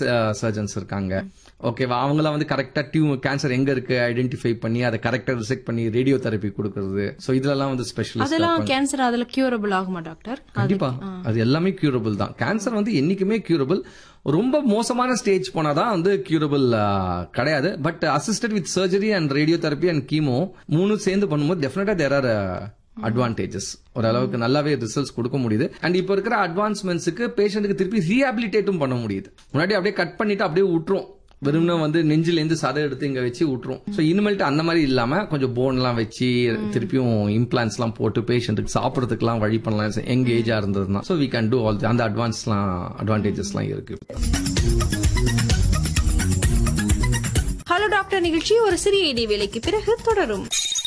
surgeons இருக்காங்க ஓகேவா அவங்களாம் வந்து கரெக்டா டியூ கேன்சர் எங்க இருக்கு ஐடென்டிஃபை பண்ணி அதை கரெக்டா ரிசெக்ட் பண்ணி ரேடியோ தெரப்பி கொடுக்கறது சோ இதெல்லாம் வந்து ஸ்பெஷலிஸ்ட் அதெல்லாம் கேன்சர் அதுல கியூரபிள் ஆகுமா டாக்டர் கண்டிப்பா அது எல்லாமே கியூரபிள் தான் கேன்சர் வந்து என்னைக்குமே கியூரபிள் ரொம்ப மோசமான ஸ்டேஜ் போனாதான் வந்து கியூரபிள் கிடையாது but assisted with surgery and radiotherapy and chemo மூணு சேர்ந்து பண்ணும்போது டெஃபினட்டா தேர் ஆர் அட்வான்டேஜஸ் ஓரளவுக்கு நல்லாவே ரிசல்ட்ஸ் கொடுக்க முடியுது அண்ட் இப்போ இருக்கிற அட்வான்ஸ்மெண்ட்ஸுக்கு பேஷண்ட்டுக்கு திருப்பி ரீஹாபிலிட்டேட்டும் பண்ண முடியுது முன்னாடி அப்படியே கட் பண்ணிட்டு அப்படியே விட்டுரும் வெறும்னா வந்து நெஞ்சிலேருந்து சதை எடுத்து இங்க வச்சு விட்டுரும் ஸோ இனிமேல்ட்டு அந்த மாதிரி இல்லாம கொஞ்சம் போன் எல்லாம் வச்சு திருப்பியும் இம்ப்ளான்ஸ் எல்லாம் போட்டு பேஷண்ட்டுக்கு சாப்பிடறதுக்குலாம் வழி பண்ணலாம் எங்க ஏஜா இருந்ததுன்னா so we can do all அந்த அட்வான்ஸ்லாம் அட்வான்டேஜஸ்லாம் இருக்கு ஹலோ டாக்டர் நிகழ்ச்சி ஒரு சிறிய இடைவேளைக்கு பிறகு தொடரும்